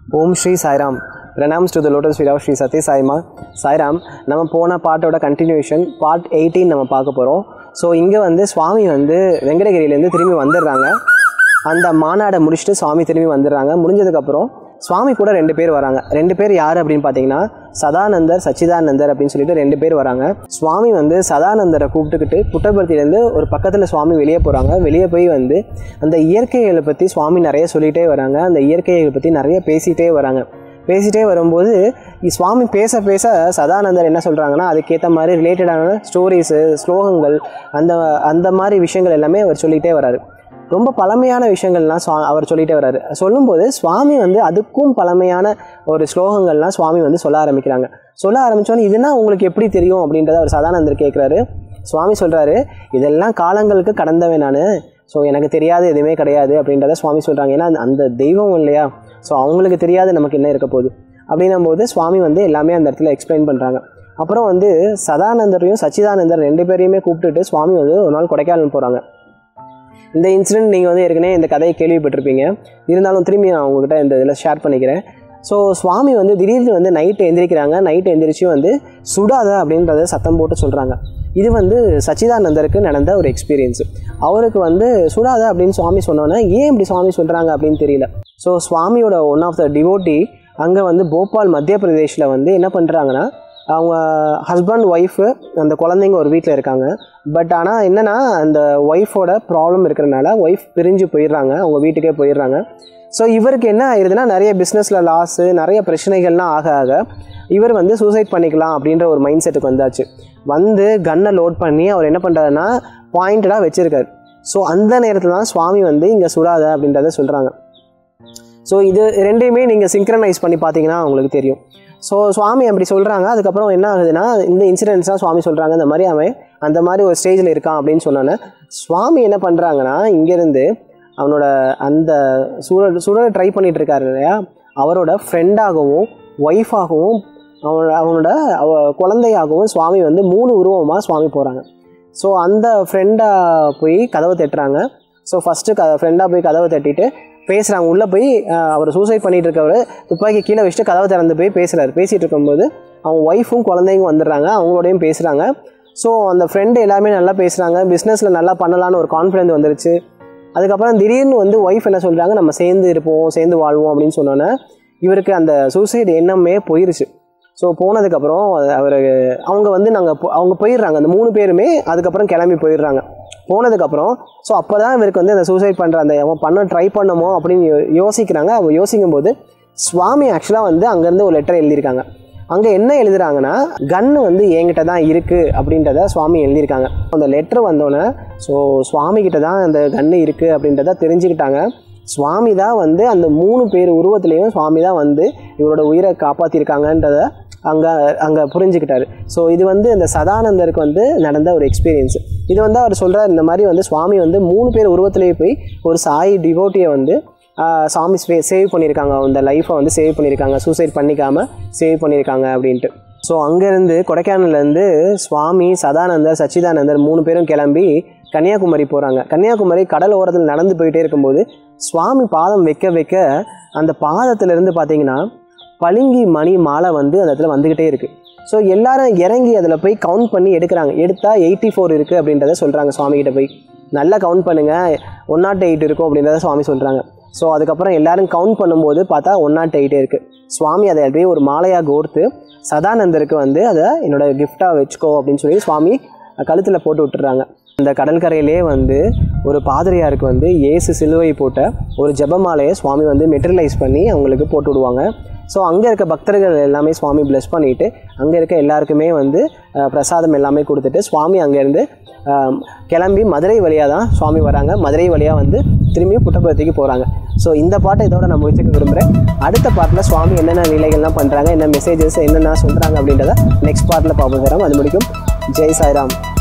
Om Sri Sairam pranams to the lotus feet of Sri Sathya Saima Sairam நம்ம போன பாட்டோட கண்டினியூஷன் பார்ட் எயிட்டீன் நம்ம பார்க்க போகிறோம் ஸோ இங்கே வந்து சுவாமி வந்து வெங்கடகிரியிலேருந்து திரும்பி வந்துடுறாங்க அந்த மாநாடை முடிச்சுட்டு சுவாமி திரும்பி வந்துடுறாங்க முடிஞ்சதுக்கப்புறம் சுவாமி கூட ரெண்டு பேர் வராங்க ரெண்டு பேர் யார் அப்படின்னு பார்த்தீங்கன்னா சதானந்தர் சச்சிதானந்தர் அப்படின்னு சொல்லிட்டு ரெண்டு பேர் வராங்க சுவாமி வந்து சதானந்தரை கூப்பிட்டுக்கிட்டு புட்டபர்த்திலேருந்து ஒரு பக்கத்தில் சுவாமி வெளியே போகிறாங்க வெளியே போய் வந்து அந்த இயற்கைகளை பற்றி சுவாமி நிறைய சொல்லிகிட்டே வராங்க அந்த இயற்கைகளை பற்றி நிறைய பேசிகிட்டே வராங்க பேசிகிட்டே வரும்போது இ- சுவாமி பேச பேச சதானந்தர் என்ன சொல்கிறாங்கன்னா அதுக்கேற்ற மாதிரி ரிலேட்டடான ஸ்டோரிஸு ஸ்லோகங்கள் அந்த அந்த மாதிரி விஷயங்கள் எல்லாமே அவர் சொல்லிகிட்டே வராரு ரொம்ப பழமையான விஷயங்கள்லாம் சுவா அவர் சொல்லிகிட்டே வராரு சொல்லும்போது சுவாமி வந்து அதுக்கும் பழமையான ஒரு ஸ்லோகங்கள்லாம் சுவாமி வந்து சொல்ல ஆரம்பிக்கிறாங்க சொல்ல ஆரம்பித்தோன்னே இதுனா உங்களுக்கு எப்படி தெரியும் அப்படின்றத அவர் சதானந்தர் கேட்குறாரு சுவாமி சொல்கிறாரு இதெல்லாம் காலங்களுக்கு கடந்தவன் நான் ஸோ எனக்கு தெரியாது எதுவுமே கிடையாது அப்படின்றத சுவாமி சொல்கிறாங்க ஏன்னா அந்த- அந்த தெய்வம் இல்லையா ஸோ அவங்களுக்கு தெரியாது நமக்கு என்ன இருக்க போகுது அப்படின்னும் போது சுவாமி வந்து எல்லாமே அந்த இடத்துல எக்ஸ்பிளைன் பண்ணுறாங்க அப்புறம் வந்து சதானந்தரையும் சச்சிதானந்தர் ரெண்டு பேரையுமே கூப்பிட்டுட்டு சுவாமி வந்து ஒரு நாள் கொடைக்கானல் போகிறாங்க இந்த இன்சிடென்ட் நீங்கள் வந்து ஏற்கனவே இந்த கதையை கேள்விப்பட்டிருப்பீங்க இருந்தாலும் திரும்பி நான் உங்ககிட்ட இந்த இதில் ஷேர் பண்ணிக்கிறேன் ஸோ சுவாமி வந்து திடீர்னு வந்து நைட்டு எந்திரிக்கிறாங்க நைட்டு எந்திரிச்சு வந்து சுடாத அப்படின்றத சத்தம் போட்டு சொல்கிறாங்க இது வந்து சச்சிதானந்தருக்கு நடந்த ஒரு எக்ஸ்பீரியன்ஸு அவருக்கு வந்து சுடாத அப்படின்னு சுவாமி சொன்னோன்னே ஏன் இப்படி சுவாமி சொல்கிறாங்க அப்படின்னு தெரியல ஸோ சுவாமியோட ஒன் ஆஃப் த டிவோட்டி அங்கே வந்து போபால் மத்திய பிரதேஷில் வந்து என்ன பண்ணுறாங்கன்னா அவங்க ஹஸ்பண்ட் ஒய்ஃபு அந்த குழந்தைங்க ஒரு வீட்டில் இருக்காங்க பட் ஆனால் என்னென்னா அந்த ஒய்ஃபோட ப்ராப்ளம் இருக்கிறனால ஒய்ஃப் பிரிஞ்சு போயிடுறாங்க அவங்க வீட்டுக்கே போயிடுறாங்க ஸோ இவருக்கு என்ன ஆயிடுதுன்னா நிறைய பிஸ்னஸில் லாஸு நிறைய பிரச்சனைகள்லாம் ஆக ஆக இவர் வந்து சூசைட் பண்ணிக்கலாம் அப்படின்ற ஒரு மைண்ட் செட்டுக்கு வந்தாச்சு வந்து கன்னை லோட் பண்ணி அவர் என்ன பண்ணுறாருன்னா பாயிண்டடாக வச்சுருக்காரு ஸோ அந்த நேரத்தில் தான் சுவாமி வந்து இங்கே சுடாத அப்படின்றத சொல்கிறாங்க ஸோ இது ரெண்டையுமே நீங்கள் சிங்க்ரனைஸ் பண்ணி பார்த்தீங்கன்னா உங்களுக்கு தெரியும் ஸோ சுவாமி அப்படி சொல்கிறாங்க அதுக்கப்புறம் என்ன ஆகுதுன்னா இந்த இன்சிடென்ட்ஸ் தான் சுவாமி சொல்கிறாங்க இந்த மாதிரி அவன் அந்த மாதிரி ஒரு ஸ்டேஜில் இருக்கான் அப்படின்னு சொன்னோன்னே சுவாமி என்ன பண்ணுறாங்கன்னா இங்கேருந்து அவனோட அந்த சூழல் சூழலை ட்ரை பண்ணிட்டு இருக்காரு இல்லையா அவரோட ஃப்ரெண்டாகவும் ஒய்ஃபாகவும் அவனோட அவனோட அவ குழந்தையாகவும் சுவாமி வந்து மூணு உருவமாக சுவாமி போகிறாங்க ஸோ அந்த ஃப்ரெண்டாக போய் கதவை தட்டுறாங்க ஸோ ஃபஸ்ட்டு க ஃப்ரெண்டாக போய் கதவை தட்டிட்டு பேசுகிறாங்க உள்ளே போய் அஹ், அவர் சூசைட் பண்ணிட்டு இருக்கவர் துப்பாக்கி கீழே வச்சுட்டு கதவை திறந்து போய் பேசுகிறாரு பேசிகிட்டு இருக்கும்போது அவங்க ஒய்ஃபும் குழந்தைங்க வந்துடுறாங்க அவங்களோடையும் பேசுகிறாங்க ஸோ அந்த ஃப்ரெண்டு எல்லாமே நல்லா பேசுகிறாங்க பிஸ்னஸில் நல்லா பண்ணலான்னு ஒரு கான்ஃபிடென்ட் வந்துருச்சு அதுக்கப்புறம் திடீர்னு வந்து ஒய்ஃப் என்ன சொல்கிறாங்க நம்ம சேர்ந்து இருப்போம் சேர்ந்து வாழ்வோம் அப்படின்னு சொன்னோன்னே இவருக்கு அந்த சூசைடு எண்ணமே போயிருச்சு ஸோ போனதுக்கப்புறம் அவர் அவங்க வந்து நாங்கள் அவங்க போயிடுறாங்க அந்த மூணு பேருமே அதுக்கப்புறம் கிளம்பி போயிடுறாங்க போனதுக்கப்புறம் ஸோ அப்போ தான் இவருக்கு வந்து அந்த சூசைட் பண்ணுற அந்த அவன் பண்ண ட்ரை பண்ணமோ அப்படின்னு யோ- யோசிக்கிறாங்க அவங்க யோசிக்கும் போது சுவாமி ஆக்சுவலாக வந்து அங்கேருந்து ஒரு லெட்டர் எழுதியிருக்காங்க அங்கே என்ன எழுதுறாங்கன்னா கன்று வந்து என்கிட்ட தான் இருக்குது அப்படின்றத சுவாமி எழுதியிருக்காங்க அந்த லெட்டர் வந்தோன்னே ஸோ சுவாமி கிட்ட தான் அந்த கன்று இருக்குது அப்படின்றத தெரிஞ்சுக்கிட்டாங்க சுவாமி தான் வந்து அந்த மூணு பேர் உருவத்துலேயும் சுவாமி தான் வந்து இவரோட உயிரை காப்பாற்றிருக்காங்கன்றத அங்கே அங்கே புரிஞ்சுக்கிட்டாரு ஸோ இது வந்து இந்த சதானந்தருக்கு வந்து நடந்த ஒரு எக்ஸ்பீரியன்ஸ் இது வந்து அவர் சொல்கிறார் இந்த மாதிரி வந்து சுவாமி வந்து மூணு பேர் உருவத்திலேயே போய் ஒரு சாய் டிவோட்டியை வந்து ஆஹ், சாமி சேவ் பண்ணியிருக்காங்க அந்த லைஃப்பை வந்து சேவ் பண்ணியிருக்காங்க சூசைட் பண்ணிக்காமல் சேவ் பண்ணியிருக்காங்க அப்படின்ட்டு ஸோ அங்கேருந்து கொடைக்கானல்லேருந்து சுவாமி சதானந்தர் சச்சிதானந்தர் மூணு பேரும் கிளம்பி கன்னியாகுமரி போகிறாங்க கன்னியாகுமரி கடல் ஓரத்தில் நடந்து போயிட்டே இருக்கும்போது சுவாமி பாதம் வைக்க வைக்க அந்த பாதத்திலிருந்து பார்த்தீங்கன்னா பளிங்கி மணி மாலை வந்து அந்த இடத்துல வந்துக்கிட்டே இருக்குது ஸோ எல்லாரும் இறங்கி அதில் போய் கவுண்ட் பண்ணி எடுக்கிறாங்க எடுத்தால் எயிட்டி ஃபோர் இருக்குது அப்படின்றத சொல்கிறாங்க சுவாமிகிட்ட போய் நல்லா கவுண்ட் பண்ணுங்கள் ஒன் நாட் எயிட் இருக்கும் அப்படின்றத சுவாமி சொல்கிறாங்க ஸோ அதுக்கப்புறம் எல்லாரும் கவுண்ட் பண்ணும்போது பார்த்தா ஒன் நாட் எயிட்டே இருக்குது சுவாமி அதை அப்படியே ஒரு மாலையாக கோர்த்து சதானந்தருக்கு வந்து அதை என்னோட கிஃப்டாக வச்சுக்கோ அப்படின்னு சொல்லி சுவாமி கழுத்தில் போட்டு விட்டுறாங்க இந்த கடற்கரையிலே வந்து ஒரு பாதிரியாருக்கு வந்து இயேசு சிலுவை போட்ட ஒரு ஜெபமாலையை சுவாமி வந்து மெட்டீரியலைஸ் பண்ணி அவங்களுக்கு போட்டு விடுவாங்க ஸோ அங்கே இருக்க பக்தர்கள் எல்லாமே சுவாமி ப்ளெஸ் பண்ணிவிட்டு அங்கே இருக்க எல்லாருக்குமே வந்து அஹ், பிரசாதம் எல்லாமே கொடுத்துட்டு சுவாமி அங்கேருந்து அஹ், கிளம்பி மதுரை வழியாக தான் சுவாமி வராங்க மதுரை வழியாக வந்து திரும்பியும் புட்டபர்த்திக்கு போகிறாங்க ஸோ இந்த பாட்டை இதோட நான் முடிச்சுக்க விரும்புகிறேன் அடுத்த பாட்டில் சுவாமி என்னென்ன நிலைகள்லாம் பண்ணுறாங்க என்ன மெசேஜஸ் என்னென்ன சொல்கிறாங்க அப்படின்றத நெக்ஸ்ட் பார்ட்டில் பார்ப்போம் தரோம் அது முடிக்கும் ஜெய் சாய்ராம்